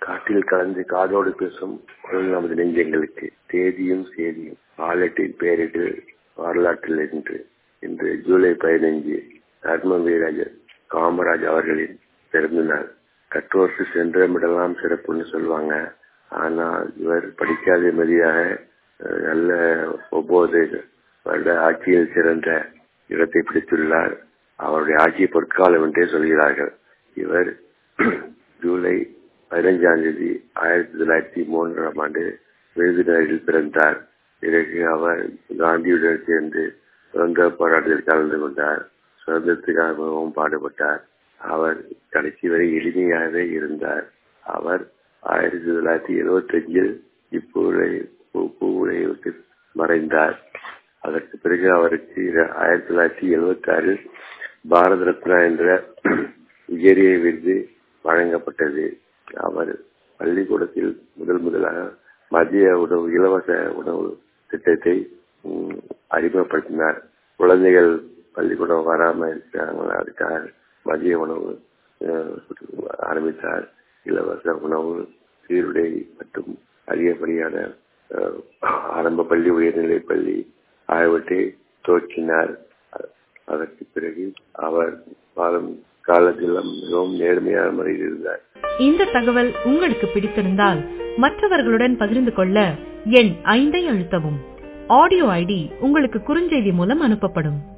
காட்டில் கலந்து காதோடு பேசும் குரல் நமது நெஞ்சங்களுக்கு தேதியும் சேதியும் வாலெட்டில் பெயரிட்டு வரலாற்றில் இன்று இன்று ஜூலை பதினைஞ்சு தர்ம வீரர் காமராஜ் அவர்களின் பிறந்த நாள் கற்றோர்க்கு சென்றமிடலாம் சிறப்புன்னு சொல்லுவாங்க ஆனால் இவர் படிக்காத மதியாக நல்ல ஒவ்வொரு வருட ஆட்சியில் சிறந்த இடத்தை பிடித்துள்ளார் அவருடைய ஆட்சி பொற்காலம் என்றே சொல்கிறார்கள் இவர் ஜூலை பதினைஞ்சாம் தேதி ஆயிரத்தி தொள்ளாயிரத்தி மூன்றாம் ஆண்டு விருதுநகரில் பிறந்தார் பிறகு அவர் காந்தியுடன் சேர்ந்து சுதந்திர போராட்டத்தில் கலந்து கொண்டார் சுதந்திரத்துக்காகவும் பாடுபட்டார் அவர் கடைசி வரை எளிமையாகவே இருந்தார் அவர் ஆயிரத்தி தொள்ளாயிரத்தி எழுபத்தி அஞ்சில் இப்பூரை பூவுரை விட்டு மறைந்தார் அதற்கு பிறகு அவருக்கு ஆயிரத்தி தொள்ளாயிரத்தி எழுபத்தி ஆறில் பாரத ரத்னா என்ற உயரிய விருது வழங்கப்பட்டது அவர் பள்ளிக்கூடத்தில் முதல் முதலாக மதிய உணவு இலவச உணவு திட்டத்தை அறிமுகப்படுத்தினார் குழந்தைகள் பள்ளிக்கூடம் வராம இருக்கிறாங்க அதுக்காக மதிய உணவு ஆரம்பித்தார் இலவச உணவு சீருடை மற்றும் அதிகப்படியான ஆரம்ப பள்ளி உயர்நிலை பள்ளி ஆகியவற்றை துவக்கினார் அதற்கு பிறகு அவர் காலம் காலத்தில் மிகவும் நேர்மையான முறையில் இருந்தார் இந்த தகவல் உங்களுக்கு பிடித்திருந்தால் மற்றவர்களுடன் பகிர்ந்து கொள்ள எண் ஐந்தை அழுத்தவும் ஆடியோ ஐடி உங்களுக்கு குறுஞ்செய்தி மூலம் அனுப்பப்படும்